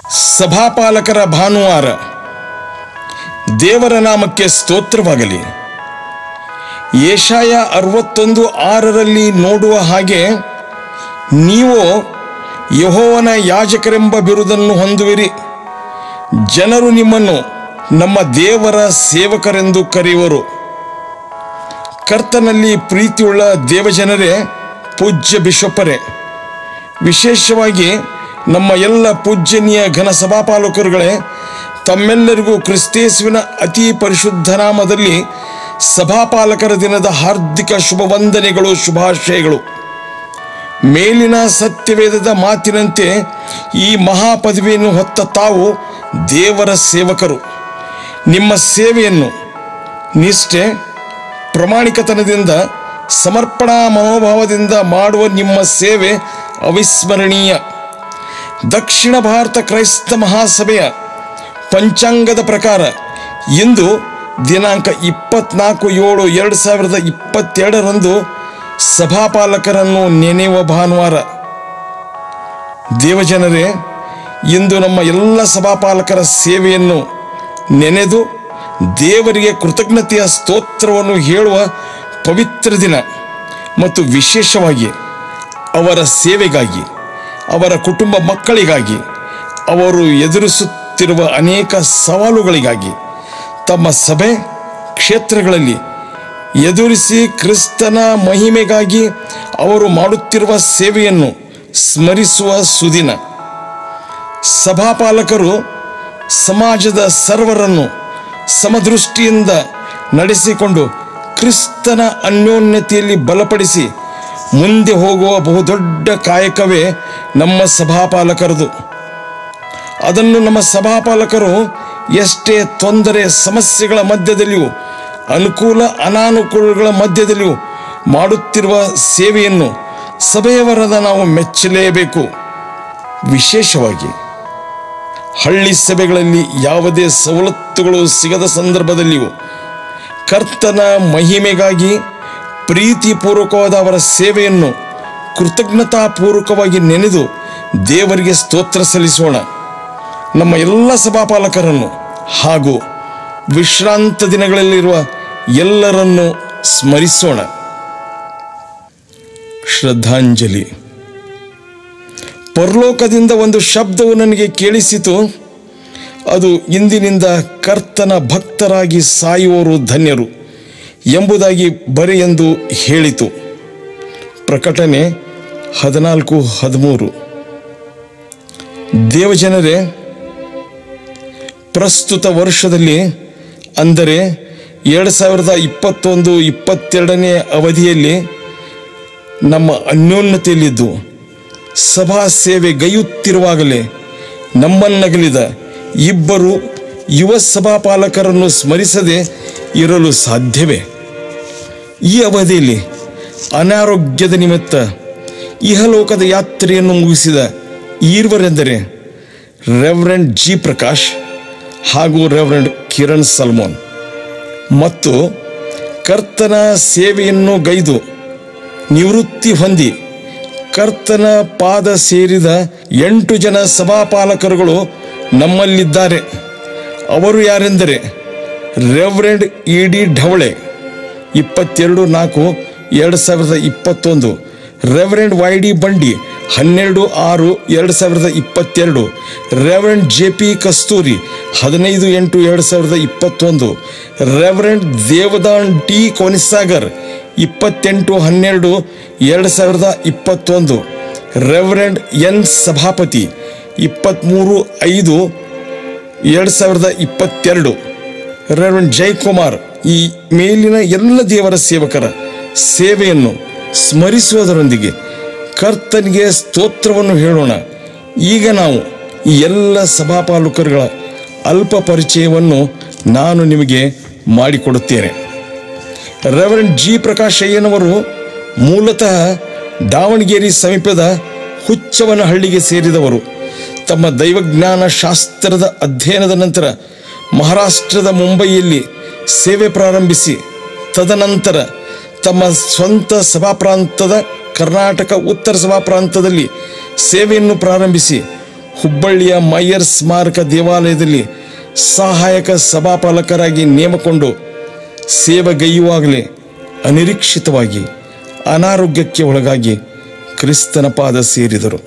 ಸಭಾಪಾಲಕರ ಭಾನುವಾರ ದೇವರ ನಾಮಕ್ಕೆ ಸ್ತೋತ್ರವಾಗಲಿ ಏಷಾಯ ಅರವತ್ತೊಂದು ಆರರಲ್ಲಿ ನೋಡುವ ಹಾಗೆ ನೀವು ಯಹೋವನ ಯಾಜಕರೆಂಬ ಬಿರುದನ್ನು ಹೊಂದುವಿರಿ ಜನರು ನಿಮ್ಮನ್ನು ನಮ್ಮ ದೇವರ ಸೇವಕರೆಂದು ಕರೆಯುವರು ಕರ್ತನಲ್ಲಿ ಪ್ರೀತಿಯುಳ್ಳ ದೇವಜನರೇ ಪೂಜ್ಯ ಬಿಷಪ್ಪರೇ ವಿಶೇಷವಾಗಿ ನಮ್ಮ ಎಲ್ಲ ಪೂಜ್ಯನೀಯ ಘನ ಸಭಾಪಾಲಕರುಗಳೇ ತಮ್ಮೆಲ್ಲರಿಗೂ ಕ್ರಿಸ್ತೇಸುವಿನ ಅತಿ ಪರಿಶುದ್ಧ ನಾಮದಲ್ಲಿ ಸಭಾಪಾಲಕರ ದಿನದ ಹಾರ್ದಿಕ ಶುಭ ವಂದನೆಗಳು ಶುಭಾಶಯಗಳು ಮೇಲಿನ ಸತ್ಯವೇದದ ಮಾತಿನಂತೆ ಈ ಮಹಾಪದವಿಯನ್ನು ಹೊತ್ತ ತಾವು ದೇವರ ಸೇವಕರು ನಿಮ್ಮ ಸೇವೆಯನ್ನು ನಿಷ್ಠೆ ಪ್ರಾಮಾಣಿಕತನದಿಂದ ಸಮರ್ಪಣಾ ಮನೋಭಾವದಿಂದ ಮಾಡುವ ನಿಮ್ಮ ಸೇವೆ ಅವಿಸ್ಮರಣೀಯ ದಕ್ಷಿಣ ಭಾರತ ಕ್ರೈಸ್ತ ಮಹಾಸಭೆಯ ಪಂಚಾಂಗದ ಪ್ರಕಾರ ಇಂದು ದಿನಾಂಕ ಇಪ್ಪತ್ನಾಲ್ಕು ಏಳು ಎರಡು ಸಾವಿರದ ಇಪ್ಪತ್ತೆರಡರಂದು ಸಭಾಪಾಲಕರನ್ನು ನೆನೆಯುವ ಭಾನುವಾರ ದೇವಜನರೇ ಇಂದು ನಮ್ಮ ಎಲ್ಲ ಸಭಾಪಾಲಕರ ಸೇವೆಯನ್ನು ನೆನೆದು ದೇವರಿಗೆ ಕೃತಜ್ಞತೆಯ ಸ್ತೋತ್ರವನ್ನು ಹೇಳುವ ಪವಿತ್ರ ದಿನ ಮತ್ತು ವಿಶೇಷವಾಗಿ ಅವರ ಸೇವೆಗಾಗಿ ಅವರ ಕುಟುಂಬ ಮಕ್ಕಳಿಗಾಗಿ ಅವರು ಎದುರಿಸುತ್ತಿರುವ ಅನೇಕ ಸವಾಲುಗಳಿಗಾಗಿ ತಮ್ಮ ಸಭೆ ಕ್ಷೇತ್ರಗಳಲ್ಲಿ ಎದುರಿಸಿ ಕ್ರಿಸ್ತನ ಮಹಿಮೆಗಾಗಿ ಅವರು ಮಾಡುತ್ತಿರುವ ಸೇವೆಯನ್ನು ಸ್ಮರಿಸುವ ಸುದಿನ ಸಭಾಪಾಲಕರು ಸಮಾಜದ ಸರ್ವರನ್ನು ಸಮದೃಷ್ಟಿಯಿಂದ ನಡೆಸಿಕೊಂಡು ಕ್ರಿಸ್ತನ ಅನ್ಯೋನ್ಯತೆಯಲ್ಲಿ ಬಲಪಡಿಸಿ ಮುಂದೆ ಹೋಗುವ ಬಹುದೊಡ್ಡ ಕಾಯಕವೇ ನಮ್ಮ ಸಭಾಪಾಲಕರದು ಅದನ್ನು ನಮ್ಮ ಸಭಾಪಾಲಕರು ಎಷ್ಟೇ ತೊಂದರೆ ಸಮಸ್ಯೆಗಳ ಮಧ್ಯದಲ್ಲಿಯೂ ಅನುಕೂಲ ಅನಾನುಕೂಲಗಳ ಮಧ್ಯದಲ್ಲಿಯೂ ಮಾಡುತ್ತಿರುವ ಸೇವೆಯನ್ನು ಸಭೆಯವರಾದ ನಾವು ಮೆಚ್ಚಲೇಬೇಕು ವಿಶೇಷವಾಗಿ ಹಳ್ಳಿ ಸಭೆಗಳಲ್ಲಿ ಯಾವುದೇ ಸವಲತ್ತುಗಳು ಸಿಗದ ಸಂದರ್ಭದಲ್ಲಿಯೂ ಕರ್ತನ ಮಹಿಮೆಗಾಗಿ ಪ್ರೀತಿಪೂರ್ವಕವಾದ ಅವರ ಸೇವೆಯನ್ನು ಕೃತಜ್ಞತಾಪೂರ್ವಕವಾಗಿ ನೆನೆದು ದೇವರಿಗೆ ಸ್ತೋತ್ರ ಸಲ್ಲಿಸೋಣ ನಮ್ಮ ಎಲ್ಲ ಸಭಾಪಾಲಕರನ್ನು ಹಾಗೂ ವಿಶ್ರಾಂತ ದಿನಗಳಲ್ಲಿರುವ ಎಲ್ಲರನ್ನು ಸ್ಮರಿಸೋಣ ಶ್ರದ್ಧಾಂಜಲಿ ಪರಲೋಕದಿಂದ ಒಂದು ಶಬ್ದವು ನನಗೆ ಕೇಳಿಸಿತು ಅದು ಇಂದಿನಿಂದ ಕರ್ತನ ಭಕ್ತರಾಗಿ ಸಾಯುವವರು ಧನ್ಯರು ಎಂಬುದಾಗಿ ಬರೆಯೆಂದು ಹೇಳಿತು ಪ್ರಕಟಣೆ ಹದಿನಾಲ್ಕು ಹದಿಮೂರು ದೇವಜನರೇ ಪ್ರಸ್ತುತ ವರ್ಷದಲ್ಲಿ ಅಂದರೆ ಎರಡು ಸಾವಿರದ ಇಪ್ಪತ್ತೊಂದು ಇಪ್ಪತ್ತೆರಡನೇ ಅವಧಿಯಲ್ಲಿ ನಮ್ಮ ಅನ್ಯೋನ್ಯತೆಯಲ್ಲಿದ್ದು ಸಭಾ ಸೇವೆ ಗೈಯುತ್ತಿರುವಾಗಲೇ ನಮ್ಮನ್ನಗಲಿದ ಇಬ್ಬರು ಯುವ ಸಭಾಪಾಲಕರನ್ನು ಸ್ಮರಿಸದೆ ಇರಲು ಸಾಧ್ಯವೇ ಈ ಅವಧಿಯಲ್ಲಿ ಅನಾರೋಗ್ಯದ ನಿಮಿತ್ತ ಇಹಲೋಕದ ಯಾತ್ರೆಯನ್ನು ಮುಗಿಸಿದ ಈರ್ವರೆಂದರೆ ರೆವರೆಂಡ್ ಜಿ ಪ್ರಕಾಶ್ ಹಾಗೂ ರೆವರೆಂಡ್ ಕಿರಣ್ ಸಲ್ಮೋನ್ ಮತ್ತು ಕರ್ತನ ಸೇವೆಯನ್ನು ಗೈದು ನಿವೃತ್ತಿ ಹೊಂದಿ ಕರ್ತನ ಪಾದ ಸೇರಿದ ಎಂಟು ಜನ ಸಭಾಪಾಲಕರುಗಳು ನಮ್ಮಲ್ಲಿದ್ದಾರೆ ಅವರು ಯಾರೆಂದರೆ ರೆವರೆಂಡ್ ಇ ಡಿ ಢವಳೆ ಇಪ್ಪತ್ತೆರಡು ನಾಲ್ಕು ಎರಡು ಸಾವಿರದ ಇಪ್ಪತ್ತೊಂದು ರೆವರೆಂಡ್ ವೈ ಡಿ ಬಂಡಿ ಹನ್ನೆರಡು ಆರು ಎರಡು ಸಾವಿರದ ಇಪ್ಪತ್ತೆರಡು ರೆವರೆಂಡ್ ಜೆ ಪಿ ಕಸ್ತೂರಿ ಹದಿನೈದು ಎಂಟು ಎರಡು ಸಾವಿರದ ಇಪ್ಪತ್ತೊಂದು ರೆವರೆಂಡ್ ದೇವದಾನ್ ಟಿ ಕೋನಿಸಾಗರ್ ಇಪ್ಪತ್ತೆಂಟು ಹನ್ನೆರಡು ಎರಡು ಸಾವಿರದ ಇಪ್ಪತ್ತೊಂದು ರೆವರೆಂಡ್ ಎನ್ ಸಭಾಪತಿ ಇಪ್ಪತ್ತ್ಮೂರು ಐದು ಎರಡು ಸಾವಿರದ ಇಪ್ಪತ್ತೆರಡು ರೆವರೆಂಡ್ ಜಯಕುಮಾರ್ ಈ ಮೇಲಿನ ಎಲ್ಲ ದೇವರ ಸೇವಕರ ಸೇವೆಯನ್ನು ಸ್ಮರಿಸುವುದರೊಂದಿಗೆ ಕರ್ತನಿಗೆ ಸ್ತೋತ್ರವನ್ನು ಹೇಳೋಣ ಈಗ ನಾವು ಈ ಎಲ್ಲ ಸಭಾಪಾಲಕರುಗಳ ಅಲ್ಪ ಪರಿಚಯವನ್ನು ನಾನು ನಿಮಗೆ ಮಾಡಿಕೊಡುತ್ತೇನೆ ರೆವರೆಂಡ್ ಜಿ ಪ್ರಕಾಶ್ ಅಯ್ಯನವರು ಮೂಲತಃ ದಾವಣಗೆರೆ ಸಮೀಪದ ಹುಚ್ಚವನಹಳ್ಳಿಗೆ ಸೇರಿದವರು ತಮ್ಮ ದೈವಜ್ಞಾನ ಶಾಸ್ತ್ರದ ಅಧ್ಯಯನದ ನಂತರ ಮಹಾರಾಷ್ಟ್ರದ ಮುಂಬಯಿಯಲ್ಲಿ ಸೇವೆ ಪ್ರಾರಂಭಿಸಿ ತದನಂತರ ತಮ್ಮ ಸ್ವಂತ ಸಭಾ ಪ್ರಾಂತದ ಕರ್ನಾಟಕ ಉತ್ತರ ಸಭಾ ಪ್ರಾಂತದಲ್ಲಿ ಸೇವೆಯನ್ನು ಪ್ರಾರಂಭಿಸಿ ಹುಬ್ಬಳ್ಳಿಯ ಮಯ್ಯರ್ ಸ್ಮಾರಕ ದೇವಾಲಯದಲ್ಲಿ ಸಹಾಯಕ ಸಭಾಪಾಲಕರಾಗಿ ನೇಮಕೊಂಡು ಸೇವೆಗೈಯುವಾಗಲೇ ಅನಿರೀಕ್ಷಿತವಾಗಿ ಅನಾರೋಗ್ಯಕ್ಕೆ ಒಳಗಾಗಿ ಕ್ರಿಸ್ತನ ಪಾದ ಸೇರಿದರು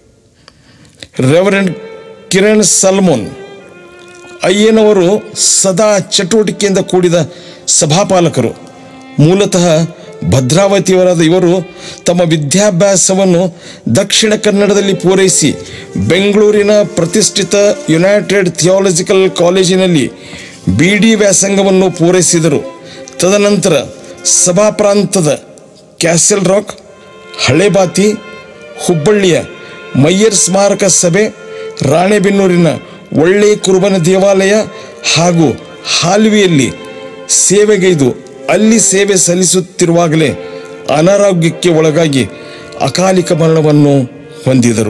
ರೆವರೆಂಡ್ ಕಿರಣ್ ಸಲ್ಮೋನ್ ಅಯ್ಯನವರು ಸದಾ ಚಟುವಟಿಕೆಯಿಂದ ಕೂಡಿದ ಸಭಾಪಾಲಕರು ಮೂಲತಃ ಭದ್ರಾವತಿಯವರಾದ ಇವರು ತಮ್ಮ ವಿದ್ಯಾಭ್ಯಾಸವನ್ನು ದಕ್ಷಿಣ ಕನ್ನಡದಲ್ಲಿ ಪೂರೈಸಿ ಬೆಂಗಳೂರಿನ ಪ್ರತಿಷ್ಠಿತ ಯುನೈಟೆಡ್ ಥಿಯಾಲಜಿಕಲ್ ಕಾಲೇಜಿನಲ್ಲಿ ಬಿ ಡಿ ವ್ಯಾಸಂಗವನ್ನು ಪೂರೈಸಿದರು ತದನಂತರ ಸಭಾ ಪ್ರಾಂತದ ಕ್ಯಾಸಲ್ ರಾಕ್ ಹಳೇಬಾತಿ ಹುಬ್ಬಳ್ಳಿಯ ಮಯ್ಯರ್ ಸ್ಮಾರಕ ಸಭೆ ರಾಣೆಬೆನ್ನೂರಿನ ಒಳ್ಳೆ ಕುರುಬನ ದೇವಾಲಯ ಹಾಗೂ ಹಾಲ್ವಿಯಲ್ಲಿ ಸೇವೆಗೈದು ಅಲ್ಲಿ ಸೇವೆ ಸಲ್ಲಿಸುತ್ತಿರುವಾಗಲೇ ಅನಾರೋಗ್ಯಕ್ಕೆ ಒಳಗಾಗಿ ಅಕಾಲಿಕ ಮರಣವನ್ನು ಹೊಂದಿದರು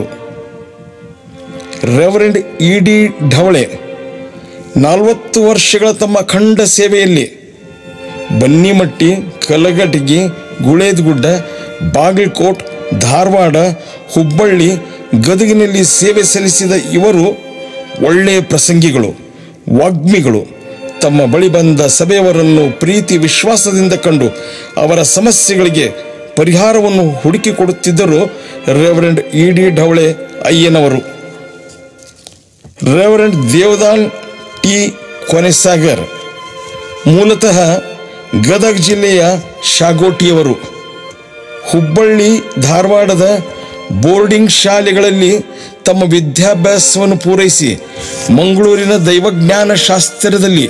ರೆವರೆಂಡ್ ಇ ಡಿ ಢವಳೆ ನಲವತ್ತು ವರ್ಷಗಳ ತಮ್ಮ ಅಖಂಡ ಸೇವೆಯಲ್ಲಿ ಬನ್ನಿಮಟ್ಟಿ ಕಲಗಟಗಿ ಗುಳೇದಗುಡ್ಡ ಬಾಗಲಕೋಟ್ ಧಾರವಾಡ ಹುಬ್ಬಳ್ಳಿ ಗದಗಿನಲ್ಲಿ ಸೇವೆ ಸಲ್ಲಿಸಿದ ಇವರು ಒಳ್ಳೆಯ ಪ್ರಸಂಗಿಗಳು ವಾಗ್ಮಿಗಳು ತಮ್ಮ ಬಳಿ ಬಂದ ಸಭೆಯವರನ್ನು ಪ್ರೀತಿ ವಿಶ್ವಾಸದಿಂದ ಕಂಡು ಅವರ ಸಮಸ್ಯೆಗಳಿಗೆ ಪರಿಹಾರವನ್ನು ಹುಡುಕಿಕೊಡುತ್ತಿದ್ದರು ರೆವರೆಂಡ್ ಇ ಡಿ ಢವಳೆ ಅಯ್ಯನವರು ರೆವರೆಂಡ್ ದೇವದಾನ್ ಟಿ ಕೊನೆಸಾಗರ್ ಮೂಲತಃ ಗದಗ ಜಿಲ್ಲೆಯ ಶಾಗೋಟಿಯವರು ಹುಬ್ಬಳ್ಳಿ ಧಾರವಾಡದ ಬೋರ್ಡಿಂಗ್ ಶಾಲೆಗಳಲ್ಲಿ ತಮ್ಮ ವಿದ್ಯಾಭ್ಯಾಸವನ್ನು ಪೂರೈಸಿ ಮಂಗಳೂರಿನ ದೈವಜ್ಞಾನ ಶಾಸ್ತ್ರದಲ್ಲಿ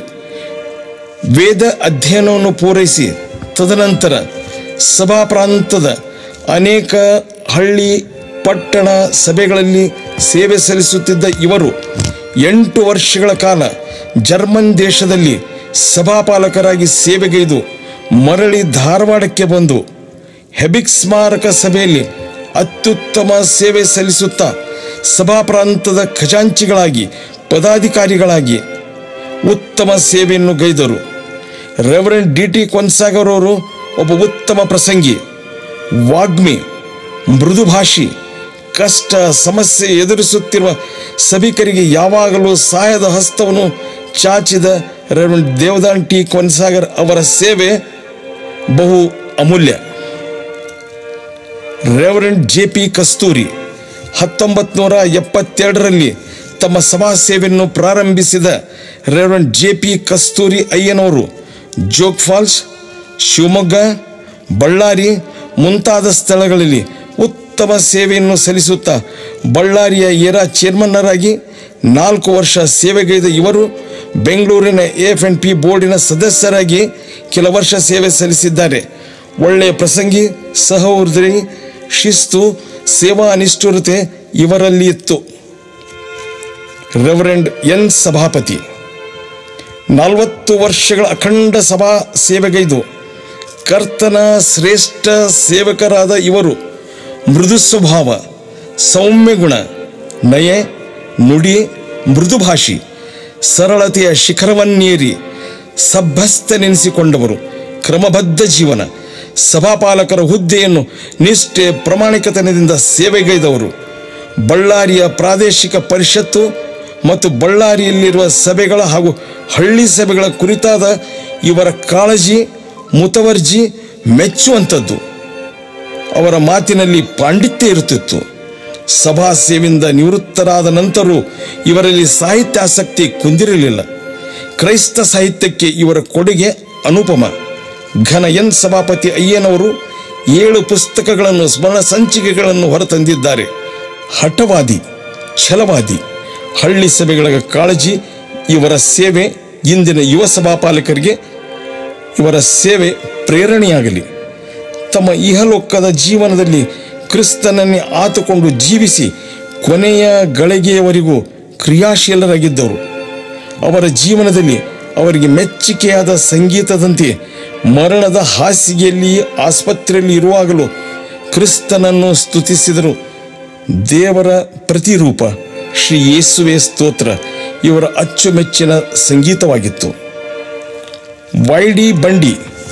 ವೇದ ಅಧ್ಯಯನವನ್ನು ಪೂರೈಸಿ ತದನಂತರ ಸಭಾ ಪ್ರಾಂತದ ಅನೇಕ ಹಳ್ಳಿ ಪಟ್ಟಣ ಸಭೆಗಳಲ್ಲಿ ಸೇವೆ ಸಲ್ಲಿಸುತ್ತಿದ್ದ ಇವರು ಎಂಟು ವರ್ಷಗಳ ಕಾಲ ಜರ್ಮನ್ ದೇಶದಲ್ಲಿ ಸಭಾಪಾಲಕರಾಗಿ ಸೇವೆಗೈದು ಮರಳಿ ಧಾರವಾಡಕ್ಕೆ ಬಂದು ಹೆಬಿಕ್ ಸ್ಮಾರಕ ಸಭೆಯಲ್ಲಿ ಅತ್ಯುತ್ತಮ ಸೇವೆ ಸಲ್ಲಿಸುತ್ತಾ ಸಭಾ ಪ್ರಾಂತದ ಖಜಾಂಚಿಗಳಾಗಿ ಪದಾಧಿಕಾರಿಗಳಾಗಿ ಉತ್ತಮ ಸೇವೆಯನ್ನು ಗೈದರು ರೆವರೆಂಡ್ ಡಿ ಟಿ ಕೊನ್ಸಾಗರ್ ಅವರು ಒಬ್ಬ ಉತ್ತಮ ಪ್ರಸಂಗಿ ವಾಗ್ಮಿ ಮೃದುಭಾಷಿ ಕಷ್ಟ ಸಮಸ್ಯೆ ಎದುರಿಸುತ್ತಿರುವ ಸಭಿಕರಿಗೆ ಯಾವಾಗಲೂ ಸಹಾಯದ ಹಸ್ತವನ್ನು ಚಾಚಿದ ರೆವರೆಂಡ್ ದೇವದಾನ್ ಟಿ ಕೊನ್ಸಾಗರ್ ಅವರ ಸೇವೆ ಬಹು ಅಮೂಲ್ಯ ರೆವರೆಂಡ್ ಜೆ ಪಿ ಕಸ್ತೂರಿ ಹತ್ತೊಂಬತ್ತು ನೂರ ಎಪ್ಪತ್ತೆರಡರಲ್ಲಿ ತಮ್ಮ ಸಭಾ ಸೇವೆಯನ್ನು ಪ್ರಾರಂಭಿಸಿದ ರೆವರೆಂಡ್ ಜೆ ಪಿ ಕಸ್ತೂರಿ ಅಯ್ಯನವರು ಜೋಗ್ ಫಾಲ್ಸ್ ಶಿವಮೊಗ್ಗ ಬಳ್ಳಾರಿ ಮುಂತಾದ ಸ್ಥಳಗಳಲ್ಲಿ ಉತ್ತಮ ಸೇವೆಯನ್ನು ಸಲ್ಲಿಸುತ್ತಾ ಬಳ್ಳಾರಿಯ ಏರಾ ಚೇರ್ಮನ್ನರಾಗಿ ನಾಲ್ಕು ವರ್ಷ ಸೇವೆಗೈದ ಇವರು ಬೆಂಗಳೂರಿನ ಎಫ್ ಎನ್ ಪಿ ಬೋರ್ಡಿನ ಸದಸ್ಯರಾಗಿ ಕೆಲ ವರ್ಷ ಸೇವೆ ಸಲ್ಲಿಸಿದ್ದಾರೆ ಒಳ್ಳೆಯ ಪ್ರಸಂಗಿ ಸಹೋದರಿ ಶಿಸ್ತು ಸೇವಾ ನಿಷ್ಠುರತೆ ಇವರಲ್ಲಿ ಇತ್ತು ರೆವರೆಂಡ್ ಎನ್ ಸಭಾಪತಿ ನಲವತ್ತು ವರ್ಷಗಳ ಅಖಂಡ ಸಭಾ ಸೇವೆಗೈದು ಕರ್ತನ ಶ್ರೇಷ್ಠ ಸೇವಕರಾದ ಇವರು ಮೃದು ಸ್ವಭಾವ ಸೌಮ್ಯ ಗುಣ ನಯ ನುಡಿ ಮೃದುಭಾಷಿ ಸರಳತೆಯ ಶಿಖರವನ್ನೇರಿ ಸಭ್ಯಸ್ಥನೆನಿಸಿಕೊಂಡವರು ಕ್ರಮಬದ್ಧ ಜೀವನ ಸಭಾಪಾಲಕರ ಹುದ್ದೆಯನ್ನು ನಿಷ್ಠೆ ಪ್ರಾಮಾಣಿಕತನದಿಂದ ಸೇವೆಗೈದವರು ಬಳ್ಳಾರಿಯ ಪ್ರಾದೇಶಿಕ ಪರಿಷತ್ತು ಮತ್ತು ಬಳ್ಳಾರಿಯಲ್ಲಿರುವ ಸಭೆಗಳ ಹಾಗೂ ಹಳ್ಳಿ ಸಭೆಗಳ ಕುರಿತಾದ ಇವರ ಕಾಳಜಿ ಮುತವರ್ಜಿ ಮೆಚ್ಚುವಂಥದ್ದು ಅವರ ಮಾತಿನಲ್ಲಿ ಪಾಂಡಿತ್ಯ ಇರುತ್ತಿತ್ತು ಸಭಾ ಸೇವೆಯಿಂದ ನಿವೃತ್ತರಾದ ನಂತರವೂ ಇವರಲ್ಲಿ ಸಾಹಿತ್ಯ ಆಸಕ್ತಿ ಕುಂದಿರಲಿಲ್ಲ ಕ್ರೈಸ್ತ ಸಾಹಿತ್ಯಕ್ಕೆ ಇವರ ಕೊಡುಗೆ ಅನುಪಮ ಘನ ಎನ್ ಸಭಾಪತಿ ಅಯ್ಯನವರು ಏಳು ಪುಸ್ತಕಗಳನ್ನು ಸ್ಮರಣ ಸಂಚಿಕೆಗಳನ್ನು ಹೊರತಂದಿದ್ದಾರೆ ಹಠವಾದಿ ಛಲವಾದಿ ಹಳ್ಳಿ ಸಭೆಗಳ ಕಾಳಜಿ ಇವರ ಸೇವೆ ಇಂದಿನ ಯುವ ಸಭಾಪಾಲಕರಿಗೆ ಇವರ ಸೇವೆ ಪ್ರೇರಣೆಯಾಗಲಿ ತಮ್ಮ ಇಹಲೋಕದ ಜೀವನದಲ್ಲಿ ಕ್ರಿಸ್ತನನ್ನೇ ಆತುಕೊಂಡು ಜೀವಿಸಿ ಕೊನೆಯ ಗಳಿಗೆಯವರೆಗೂ ಕ್ರಿಯಾಶೀಲರಾಗಿದ್ದವರು ಅವರ ಜೀವನದಲ್ಲಿ ಅವರಿಗೆ ಮೆಚ್ಚುಗೆಯಾದ ಸಂಗೀತದಂತೆ ಮರಣದ ಹಾಸಿಗೆಯಲ್ಲಿ ಆಸ್ಪತ್ರೆಯಲ್ಲಿ ಇರುವಾಗಲೂ ಕ್ರಿಸ್ತನನ್ನು ಸ್ತುತಿಸಿದರು ದೇವರ ಪ್ರತಿರೂಪ ಶ್ರೀ ಯೇಸುವೆ ಸ್ತೋತ್ರ ಇವರ ಅಚ್ಚುಮೆಚ್ಚಿನ ಸಂಗೀತವಾಗಿತ್ತು Y D Bandi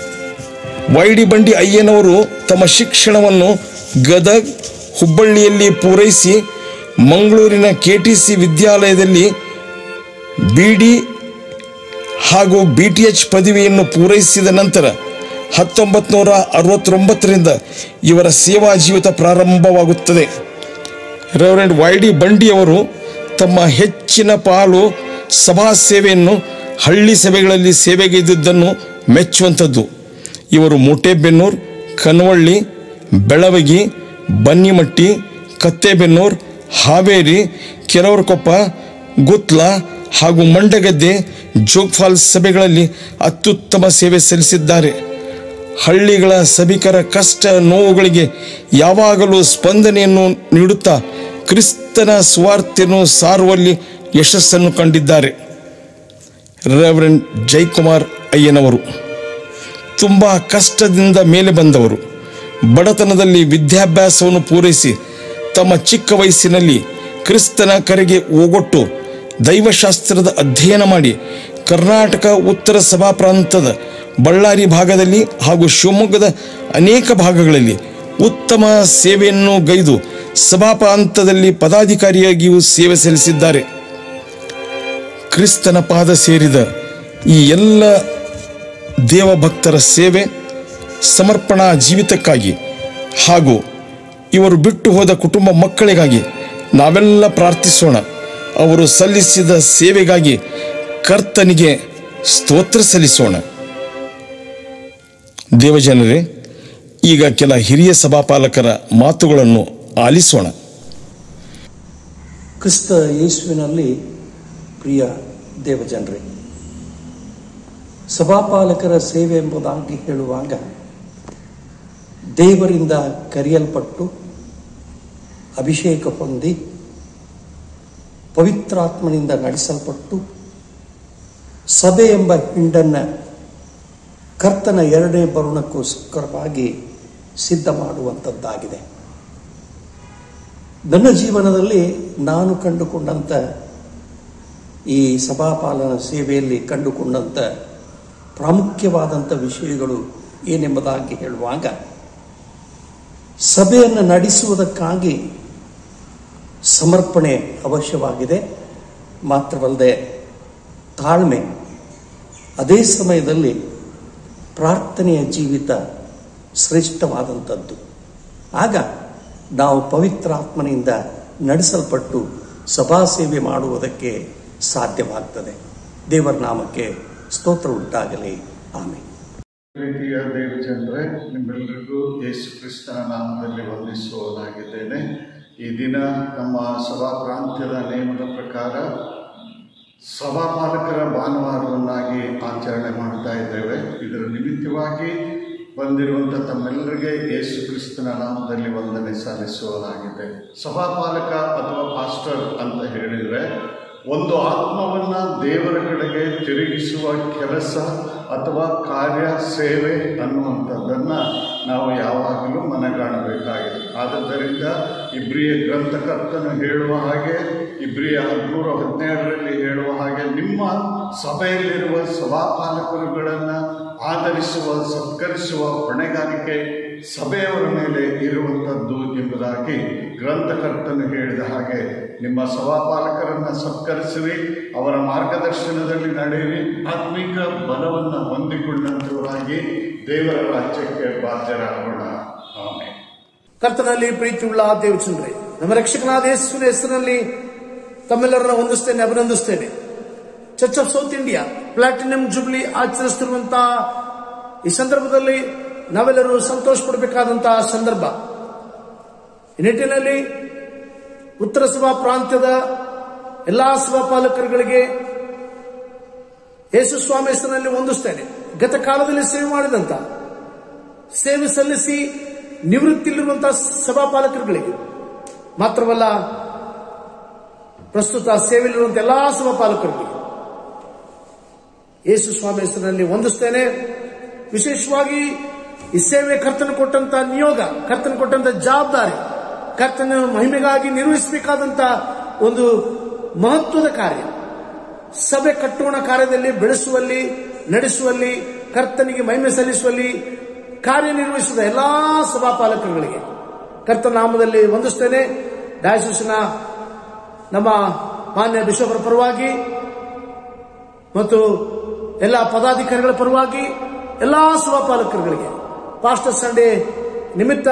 Y D Bandi ಅಯ್ಯನವರು ತಮ್ಮ ಶಿಕ್ಷಣವನ್ನು ಗದಗ್ ಹುಬ್ಬಳ್ಳಿಯಲ್ಲಿ ಪೂರೈಸಿ ಮಂಗಳೂರಿನ ಕೆಟಿಸಿ ವಿದ್ಯಾಲಯದಲ್ಲಿ ಬಿ ಡಿ ಹಾಗೂ ಬಿ ಟಿ ಎಚ್ ಪದವಿಯನ್ನು ಪೂರೈಸಿದ ನಂತರ ಹತ್ತೊಂಬತ್ತು ನೂರ ಅರವತ್ತೊಂಬತ್ತರಿಂದ ಇವರ ಸೇವಾ ಜೀವಿತ ಪ್ರಾರಂಭವಾಗುತ್ತದೆ ರೆವರೆಂಡ್ ವೈ ಡಿ ಬಂಡಿಯವರು ತಮ್ಮ ಹೆಚ್ಚಿನ ಪಾಲು ಸಭಾ ಸೇವೆಯನ್ನು ಹಳ್ಳಿ ಸಭೆಗಳಲ್ಲಿ ಸೇವೆಗೈದಿದ್ದನ್ನು ಮೆಚ್ಚುವಂಥದ್ದು ಇವರು ಮೂಟೆಬೆನ್ನೂರು ಕನವಳ್ಳಿ ಬೆಳವಗಿ ಬನ್ನಿಮಟ್ಟಿ ಕತ್ತೇಬೆನ್ನೂರು ಹಾವೇರಿ ಕೆರವರಕೊಪ್ಪ ಗುತ್ಲ ಹಾಗೂ ಮಂಡಗದ್ದೆ ಜೋಗ್ಫಾಲ್ಸ್ ಸಭೆಗಳಲ್ಲಿ ಅತ್ಯುತ್ತಮ ಸೇವೆ ಸಲ್ಲಿಸಿದ್ದಾರೆ ಹಳ್ಳಿಗಳ ಸಭಿಕರ ಕಷ್ಟ ನೋವುಗಳಿಗೆ ಯಾವಾಗಲೂ ಸ್ಪಂದನೆಯನ್ನು ನೀಡುತ್ತಾ ಕ್ರಿಸ್ತನ ಸ್ವಾರ್ಥೆಯನ್ನು ಸಾರುವಲ್ಲಿ ಯಶಸ್ಸನ್ನು ಕಂಡಿದ್ದಾರೆ ರೆವರೆಂಡ್ ಜೈಕುಮಾರ್ ಅಯ್ಯನವರು ತುಂಬ ಕಷ್ಟದಿಂದ ಮೇಲೆ ಬಂದವರು ಬಡತನದಲ್ಲಿ ವಿದ್ಯಾಭ್ಯಾಸವನ್ನು ಪೂರೈಸಿ ತಮ್ಮ ಚಿಕ್ಕ ವಯಸ್ಸಿನಲ್ಲಿ ಕ್ರಿಸ್ತನ ಕರೆಗೆ ಓಗೊಟ್ಟು ದೈವಶಾಸ್ತ್ರದ ಅಧ್ಯಯನ ಮಾಡಿ ಕರ್ನಾಟಕ ಉತ್ತರ ಸಭಾ ಪ್ರಾಂತದ ಬಳ್ಳಾರಿ ಭಾಗದಲ್ಲಿ ಹಾಗೂ ಶಿವಮೊಗ್ಗದ ಅನೇಕ ಭಾಗಗಳಲ್ಲಿ ಉತ್ತಮ ಸೇವೆಯನ್ನು ಗೈದು ಸಭಾ ಪ್ರಾಂತದಲ್ಲಿ ಪದಾಧಿಕಾರಿಯಾಗಿಯೂ ಸೇವೆ ಸಲ್ಲಿಸಿದ್ದಾರೆ ಕ್ರಿಸ್ತನ ಪಾದ ಸೇರಿದ ಈ ಎಲ್ಲ ದೇವಭಕ್ತರ ಸೇವೆ ಸಮರ್ಪಣಾ ಜೀವಿತಕ್ಕಾಗಿ ಹಾಗೂ ಇವರು ಬಿಟ್ಟು ಹೋದ ಕುಟುಂಬ ಮಕ್ಕಳಿಗಾಗಿ ನಾವೆಲ್ಲ ಪ್ರಾರ್ಥಿಸೋಣ ಅವರು ಸಲ್ಲಿಸಿದ ಸೇವೆಗಾಗಿ ಕರ್ತನಿಗೆ ಸ್ತೋತ್ರ ಸಲ್ಲಿಸೋಣ ದೇವಜನರೇ ಈಗ ಕೆಲ ಹಿರಿಯ ಸಭಾಪಾಲಕರ ಮಾತುಗಳನ್ನು ಆಲಿಸೋಣ ಕ್ರಿಸ್ತ ಯೇಸುವಿನಲ್ಲಿ ಪ್ರಿಯ ದೇವಜನರೇ ಸಭಾಪಾಲಕರ ಸೇವೆ ಎಂಬುದಾಗಿ ಹೇಳುವಾಗ ದೇವರಿಂದ ಕರೆಯಲ್ಪಟ್ಟು ಅಭಿಷೇಕ ಹೊಂದಿ ಪವಿತ್ರಾತ್ಮನಿಂದ ನಡೆಸಲ್ಪಟ್ಟು ಸಭೆ ಎಂಬ ಹಿಂಡನ್ನು ಕರ್ತನ ಎರಡನೇ ಬರುಣಕ್ಕೋಸ್ಕರವಾಗಿ ಸಿದ್ಧ ಮಾಡುವಂಥದ್ದಾಗಿದೆ ನನ್ನ ಜೀವನದಲ್ಲಿ ನಾನು ಕಂಡುಕೊಂಡಂಥ ಈ ಸಭಾಪಾಲನ ಸೇವೆಯಲ್ಲಿ ಕಂಡುಕೊಂಡಂಥ ಪ್ರಾಮುಖ್ಯವಾದಂಥ ವಿಷಯಗಳು ಏನೆಂಬುದಾಗಿ ಹೇಳುವಾಗ ಸಭೆಯನ್ನು ನಡೆಸುವುದಕ್ಕಾಗಿ ಸಮರ್ಪಣೆ ಅವಶ್ಯವಾಗಿದೆ ಮಾತ್ರವಲ್ಲದೆ ತಾಳ್ಮೆ ಅದೇ ಸಮಯದಲ್ಲಿ ಪ್ರಾರ್ಥನೆಯ ಜೀವಿತ ಶ್ರೇಷ್ಠವಾದಂಥದ್ದು ಆಗ ನಾವು ಪವಿತ್ರಾತ್ಮನಿಂದ ನಡೆಸಲ್ಪಟ್ಟು ಸಭಾ ಸೇವೆ ಮಾಡುವುದಕ್ಕೆ ಸಾಧ್ಯವಾಗ್ತದೆ ದೇವರ ನಾಮಕ್ಕೆ ಸ್ತೋತ್ರ ಉಂಟಾಗಲಿ ಆಮೇಲೆ ಪ್ರೀತಿಯ ದೇವಜನರೇ ನಿಮ್ಮೆಲ್ಲರಿಗೂ ಯೇಸು ಕ್ರಿಸ್ತನ ನಾಮದಲ್ಲಿ ವಂದಿಸುವನಾಗಿದ್ದೇನೆ ಈ ದಿನ ನಮ್ಮ ಸಭಾ ಪ್ರಾಂತ್ಯದ ನೇಮದ ಪ್ರಕಾರ ಸಭಾಪಾಲಕರ ಭಾನುವಾರವನ್ನಾಗಿ ಆಚರಣೆ ಮಾಡ್ತಾ ಇದ್ದೇವೆ ಇದರ ನಿಮಿತ್ತವಾಗಿ ಬಂದಿರುವಂಥ ತಮ್ಮೆಲ್ಲರಿಗೆ ಯೇಸು ಕ್ರಿಸ್ತನ ನಾಮದಲ್ಲಿ ವಂದನೆ ಸಲ್ಲಿಸುವುದಾಗಿದೆ ಸಭಾಪಾಲಕ ಅಥವಾ ಪಾಸ್ಟರ್ ಅಂತ ಹೇಳಿದರೆ ಒಂದು ಆತ್ಮವನ್ನು ದೇವರ ಕಡೆಗೆ ತಿರುಗಿಸುವ ಕೆಲಸ ಅಥವಾ ಕಾರ್ಯ ಸೇವೆ ಅನ್ನುವಂಥದ್ದನ್ನು ನಾವು ಯಾವಾಗಲೂ ಮನಗಾಣಬೇಕಾಗಿದೆ ಆದದ್ದರಿಂದ ಇಬ್ರಿಯ ಗ್ರಂಥಕರ್ತನು ಹೇಳುವ ಹಾಗೆ ಇಬ್ರಿಯ ಹದಿಮೂರು ಹದಿನೇಳರಲ್ಲಿ ಹೇಳುವ ಹಾಗೆ ನಿಮ್ಮ ಸಭೆಯಲ್ಲಿರುವ ಸಭಾಪಾಲಕರುಗಳನ್ನು ಆಧರಿಸುವ ಸತ್ಕರಿಸುವ ಹೊಣೆಗಾರಿಕೆ ಸಭೆಯವರ ಮೇಲೆ ಇರುವಂಥದ್ದು ಎಂಬುದಾಗಿ ಗ್ರಂಥಕರ್ತನು ಹೇಳಿದ ಹಾಗೆ ನಿಮ್ಮ ಸಭಾಪಾಲಕರನ್ನು ಸತ್ಕರಿಸಿರಿ ಅವರ ಮಾರ್ಗದರ್ಶನದಲ್ಲಿ ನಡೆಯಿರಿ ಆತ್ಮಿಕ ಬಲವನ್ನು ಹೊಂದಿಕೊಂಡಂಥವರಾಗಿ ದೇವರ ರಾಜ್ಯಕ್ಕೆ ಬಾಧ್ಯರಾಗೋಣ ಆಮೇಲೆ ಕರ್ತನಲ್ಲಿ ಪ್ರೀತಿಯುಳ್ಳ ದೇವಚಂದ್ರೆ ನಮ್ಮ ರಕ್ಷಕನಾದ ಯೇಸುವಿನ ಹೆಸರಿನಲ್ಲಿ ತಮ್ಮೆಲ್ಲರನ್ನ ಹೊಂದಿಸ್ತೇನೆ ಅಭಿನಂದಿಸ್ತೇನೆ Church of South India platinum jubilee ಆಚರಿಸುತ್ತಿರುವಂತಹ ಈ ಸಂದರ್ಭದಲ್ಲಿ ನಾವೆಲ್ಲರೂ ಸಂತೋಷ ಪಡಬೇಕಾದಂತಹ ಸಂದರ್ಭ ಈ ನಿಟ್ಟಿನಲ್ಲಿ ಉತ್ತರ ಸಭಾ ಪ್ರಾಂತ್ಯದ ಎಲ್ಲಾ ಸಭಾಪಾಲಕರುಗಳಿಗೆ ಯೇಸು ಸ್ವಾಮಿ ಹೆಸರಿನಲ್ಲಿ ಹೊಂದಿಸ್ತೇನೆ ಗತ ಕಾಲದಲ್ಲಿ ಸೇವೆ ಮಾಡಿದಂತ ಸೇವೆ ಸಲ್ಲಿಸಿ ನಿವೃತ್ತಿಯಲ್ಲಿರುವಂತಹ ಸಭಾಪಾಲಕರುಗಳಿಗೆ ಮಾತ್ರವಲ್ಲ ಪ್ರಸ್ತುತ ಸೇವೆಯಲ್ಲಿರುವಂತಹ ಎಲ್ಲಾ ಸಭಾಪಾಲಕರಿಗೆ ಯೇಸು ಸ್ವಾಮಿ ಹೆಸರಿನಲ್ಲಿ ಹೊಂದಿಸ್ತೇನೆ ವಿಶೇಷವಾಗಿ ಈ ಸೇವೆ ಕರ್ತನ ಕೊಟ್ಟಂತ ನಿಯೋಗ ಕರ್ತನ ಕೊಟ್ಟಂತ ಜವಾಬ್ದಾರಿ ಕರ್ತನ ಮಹಿಮೆಗಾಗಿ ನಿರ್ವಹಿಸಬೇಕಾದಂತ ಒಂದು ಮಹತ್ವದ ಕಾರ್ಯ ಸಭೆ ಕಟ್ಟುವಣ ಕಾರ್ಯದಲ್ಲಿ ಬೆಳೆಸುವಲ್ಲಿ ನಡೆಸುವಲ್ಲಿ ಕರ್ತನಿಗೆ ಮಹಿಮೆ ಸಲ್ಲಿಸುವಲ್ಲಿ ಕಾರ್ಯನಿರ್ವಹಿಸಿದ ಎಲ್ಲಾ ಸಭಾಪಾಲಕರುಗಳಿಗೆ ಕರ್ತನ ನಾಮದಲ್ಲಿ ವಂದಿಸ್ತೇನೆ ಡಯಾಸಿಸ್ನ ನಮ್ಮ ಮಾನ್ಯ ಬಿಷಪರ ಪರವಾಗಿ ಮತ್ತು ಎಲ್ಲ ಪದಾಧಿಕಾರಿಗಳ ಪರವಾಗಿ ಎಲ್ಲಾ ಸಭಾಪಾಲಕರುಗಳಿಗೆ ಪಾಸ್ಟರ್ ಸಂಡೇ ನಿಮಿತ್ತ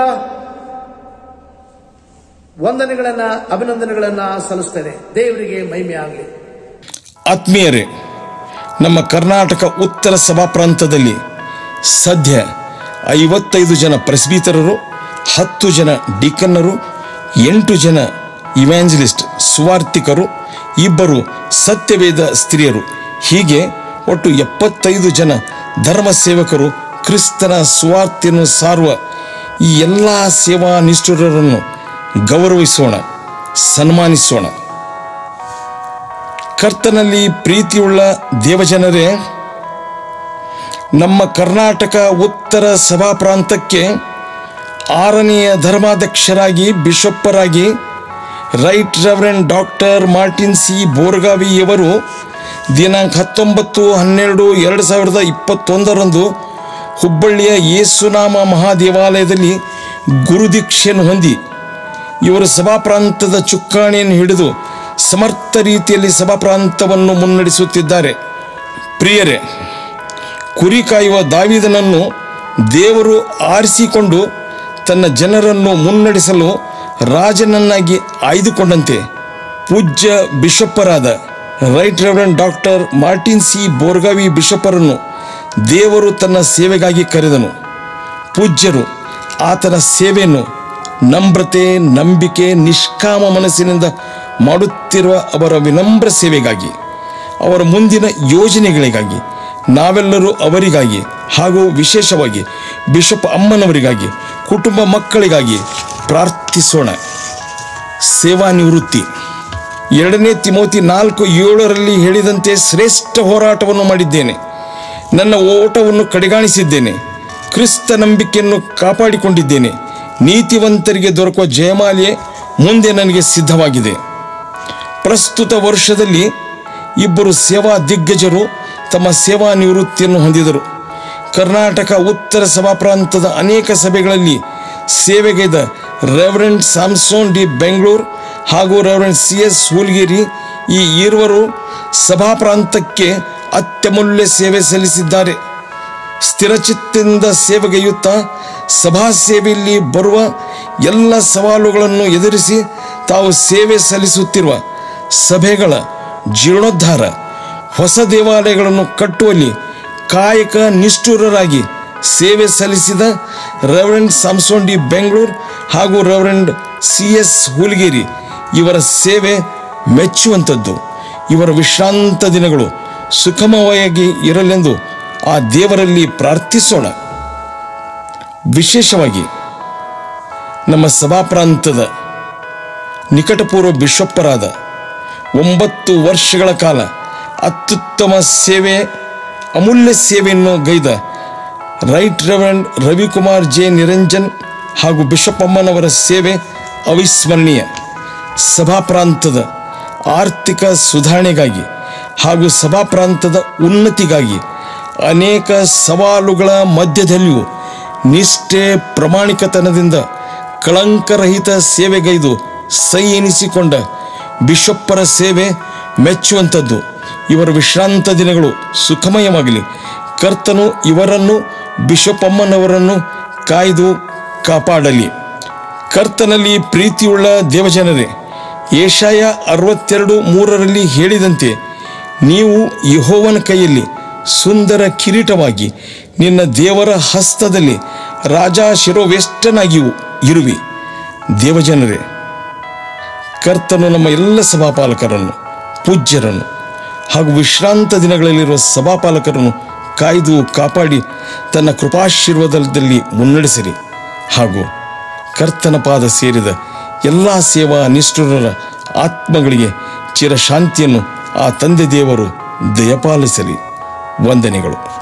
ವಂದನೆಗಳನ್ನ ಅಭಿನಂದನೆಗಳನ್ನ ಸಲ್ಲಿಸ್ತೇನೆ ದೇವರಿಗೆ ಮಹಿಮೆ ಆಗಲಿ ಆತ್ಮೀಯರೇ ನಮ್ಮ ಕರ್ನಾಟಕ ಉತ್ತರ ಸಭಾ ಪ್ರಾಂತದಲ್ಲಿ ಸದ್ಯ ಐವತ್ತೈದು ಜನ ಪ್ರೆಸ್ಬೀತರರು ಹತ್ತು ಜನ ಡಿಕನ್ನರು ಎಂಟು ಜನ ಇವ್ಯಾಂಜಲಿಸ್ಟ್ ಸುವಾರ್ತಿಕರು ಇಬ್ಬರು ಸತ್ಯವೇದ ಸ್ತ್ರೀಯರು ಹೀಗೆ ಒಟ್ಟು ಎಪ್ಪತ್ತೈದು ಜನ ಧರ್ಮ ಸೇವಕರು ಕ್ರಿಸ್ತನ ಸುವಾರ್ತೆಯನ್ನು ಸಾರುವ ಈ ಎಲ್ಲ ಸೇವಾ ನಿಷ್ಠುರರನ್ನು ಗೌರವಿಸೋಣ ಸನ್ಮಾನಿಸೋಣ ಕರ್ತನಲ್ಲಿ ಪ್ರೀತಿಯುಳ್ಳ ದೇವಜನರೇ ನಮ್ಮ ಕರ್ನಾಟಕ ಉತ್ತರ ಸಭಾ ಪ್ರಾಂತಕ್ಕೆ ಆರನೆಯ ಧರ್ಮಾಧ್ಯಕ್ಷರಾಗಿ ಬಿಷಪ್ಪರಾಗಿ right reverend doctor Martin C ಬೋರ್ಗಾವಿಯವರು ದಿನಾಂಕ ಹತ್ತೊಂಬತ್ತು ಹನ್ನೆರಡು ಎರಡು ಸಾವಿರದ ಇಪ್ಪತ್ತೊಂದರಂದು ಹುಬ್ಬಳ್ಳಿಯ ಯೇಸುನಾಮ ಮಹಾದೇವಾಲಯದಲ್ಲಿ ಗುರುದೀಕ್ಷೆಯನ್ನು ಹೊಂದಿ ಇವರು ಸಭಾಪ್ರಾಂತದ ಚುಕ್ಕಾಣಿಯನ್ನು ಹಿಡಿದು ಸಮರ್ಥ ರೀತಿಯಲ್ಲಿ ಸಭಾಪ್ರಾಂತವನ್ನು ಮುನ್ನಡೆಸುತ್ತಿದ್ದಾರೆ ಪ್ರಿಯರೇ ಕುರಿ ಕಾಯುವ ದಾವಿದನನ್ನು ದೇವರು ಆರಿಸಿಕೊಂಡು ತನ್ನ ಜನರನ್ನು ಮುನ್ನಡೆಸಲು ರಾಜನನ್ನಾಗಿ ಆಯ್ದುಕೊಂಡಂತೆ ಪೂಜ್ಯ ಬಿಷಪ್ಪರಾದ right reverend doctor Martin C Borgavi ಬಿಷಪ್ಪರನ್ನು ದೇವರು ತನ್ನ ಸೇವೆಗಾಗಿ ಕರೆದನು ಪೂಜ್ಯರು ಆತನ ಸೇವೆಯನ್ನು ನಮ್ರತೆ ನಂಬಿಕೆ ನಿಷ್ಕಾಮ ಮನಸ್ಸಿನಿಂದ ಮಾಡುತ್ತಿರುವ ಅವರ ವಿನಮ್ರ ಸೇವೆಗಾಗಿ ಅವರ ಮುಂದಿನ ಯೋಜನೆಗಳಿಗಾಗಿ ನಾವೆಲ್ಲರೂ ಅವರಿಗಾಗಿ ಹಾಗೂ ವಿಶೇಷವಾಗಿ ಬಿಷಪ್ ಅಮ್ಮನವರಿಗಾಗಿ ಕುಟುಂಬ ಮಕ್ಕಳಿಗಾಗಿ ಪ್ರಾರ್ಥಿಸೋಣ ಸೇವಾ ನಿವೃತ್ತಿ ಎರಡನೇ ತಿಮೋತಿ ನಾಲ್ಕು ಏಳರಲ್ಲಿ ಹೇಳಿದಂತೆ ಶ್ರೇಷ್ಠ ಹೋರಾಟವನ್ನು ಮಾಡಿದ್ದೇನೆ ನನ್ನ ಓಟವನ್ನು ಕಡೆಗಾಣಿಸಿದ್ದೇನೆ ಕ್ರಿಸ್ತ ನಂಬಿಕೆಯನ್ನು ಕಾಪಾಡಿಕೊಂಡಿದ್ದೇನೆ ನೀತಿವಂತರಿಗೆ ದೊರಕುವ ಜಯಮಾಲೆಯೇ ಮುಂದೆ ನನಗೆ ಸಿದ್ಧವಾಗಿದೆ ಪ್ರಸ್ತುತ ವರ್ಷದಲ್ಲಿ ಇಬ್ಬರು ಸೇವಾ ದಿಗ್ಗಜರು ತಮ್ಮ ಸೇವಾ ನಿವೃತ್ತಿಯನ್ನು ಹೊಂದಿದರು ಕರ್ನಾಟಕ ಉತ್ತರ ಸಭಾ ಪ್ರಾಂತದ ಅನೇಕ ಸಭೆಗಳಲ್ಲಿ ಸೇವೆಗೈದ ರೆವರೆಂಡ್ ಸ್ಯಾಮ್ಸೋನ್ ಡಿ ಬೆಂಗಳೂರು ಹಾಗೂ ರೆವರೆಂಡ್ ಸಿ ಎಸ್ ಹೂಲ್ಗಿರಿ ಈ ಇರುವರು ಸಭಾ ಪ್ರಾಂತಕ್ಕೆ ಅತ್ಯಮೂಲ್ಯ ಸೇವೆ ಸಲ್ಲಿಸಿದ್ದಾರೆ ಸ್ಥಿರಚಿತ್ತದಿಂದ ಸೇವೆಗೈಯುತ್ತಾ ಸಭಾ ಸೇವೆಯಲ್ಲಿ ಬರುವ ಎಲ್ಲ ಸವಾಲುಗಳನ್ನು ಎದುರಿಸಿ ತಾವು ಸೇವೆ ಸಲ್ಲಿಸುತ್ತಿರುವ ಸಭೆಗಳ ಜೀರ್ಣೋದ್ಧಾರ ಹೊಸ ದೇವಾಲಯಗಳನ್ನು ಕಟ್ಟುವಲ್ಲಿ ಕಾಯಕ ನಿಷ್ಠುರರಾಗಿ ಸೇವೆ ಸಲ್ಲಿಸಿದ ರೆವರೆಂಡ್ ಸಾಮ್ಸೋನ್ ಡಿ ಬೆಂಗಳೂರು ಹಾಗೂ ರೆವರೆಂಡ್ ಸಿ ಎಸ್ ಹೂಲ್ಗೇರಿ ಇವರ ಸೇವೆ ಮೆಚ್ಚುವಂಥದ್ದು ಇವರ ವಿಶ್ರಾಂತ ದಿನಗಳು ಸುಖಮವಾಗಿ ಇರಲೆಂದು ಆ ದೇವರಲ್ಲಿ ಪ್ರಾರ್ಥಿಸೋಣ ವಿಶೇಷವಾಗಿ ನಮ್ಮ ಸಭಾಪ್ರಾಂತದ ನಿಕಟಪೂರ್ವ ಬಿಷಪ್ಪರಾದ ಒಂಬತ್ತು ವರ್ಷಗಳ ಕಾಲ ಅತ್ಯುತ್ತಮ ಸೇವೆ ಅಮೂಲ್ಯ ಸೇವೆಯನ್ನು ಗೈದ right reverend Ravikumar J Niranjan ಹಾಗೂ ಬಿಷಪ್ ಅಮ್ಮನವರ ಸೇವೆ ಅವಿಸ್ಮರಣೀಯ ಸಭಾಪ್ರಾಂತದ ಆರ್ಥಿಕ ಸುಧಾರಣೆಗಾಗಿ ಹಾಗೂ ಸಭಾಪ್ರಾಂತದ ಉನ್ನತಿಗಾಗಿ ಅನೇಕ ಸವಾಲುಗಳ ಮಧ್ಯದಲ್ಲಿಯೂ ನಿಷ್ಠೆ ಪ್ರಾಮಾಣಿಕತನದಿಂದ ಕಳಂಕರಹಿತ ಸೇವೆಗೈದು ಸೈ ಎನಿಸಿಕೊಂಡ ಬಿಷಪ್ಪರ ಸೇವೆ ಮೆಚ್ಚುವಂಥದ್ದು ಇವರ ವಿಶ್ರಾಂತ ದಿನಗಳು ಸುಖಮಯವಾಗಲಿ ಕರ್ತನು ಇವರನ್ನು ಬಿಷಪ್ ಅಮ್ಮನವರನ್ನು ಕಾಯ್ದು ಕಾಪಾಡಲಿ ಕರ್ತನಲ್ಲಿ ಪ್ರೀತಿಯುಳ್ಳ ದೇವಜನರೇ ಏಷಾಯ ಅರವತ್ತೆರಡು ಮೂರರಲ್ಲಿ ಹೇಳಿದಂತೆ ನೀವು ಯಹೋವನ ಕೈಯಲ್ಲಿ ಸುಂದರ ಕಿರೀಟವಾಗಿ ನಿನ್ನ ದೇವರ ಹಸ್ತದಲ್ಲಿ ರಾಜ ಶಿರೋವೆಷ್ಟನಾಗಿಯೂ ಇರುವಿ ದೇವಜನರೇ ಕರ್ತನು ನಮ್ಮ ಎಲ್ಲ ಸಭಾಪಾಲಕರನ್ನು ಪೂಜ್ಯರನ್ನು ಹಾಗೂ ವಿಶ್ರಾಂತ ದಿನಗಳಲ್ಲಿರುವ ಸಭಾಪಾಲಕರನ್ನು ಕಾಯ್ದು ಕಾಪಾಡಿ ತನ್ನ ಕೃಪಾಶೀರ್ವಾದದಲ್ಲಿ ಮುನ್ನಡೆಸಿರಿ ಹಾಗೂ ಕರ್ತನ ಪಾದ ಸೇರಿದ ಎಲ್ಲ ಸೇವಾ ನಿಷ್ಠುರರ ಆತ್ಮಗಳಿಗೆ ಚಿರಶಾಂತಿಯನ್ನು ಆ ತಂದೆ ದೇವರು ದಯಪಾಲಿಸಲಿ ವಂದನೆಗಳು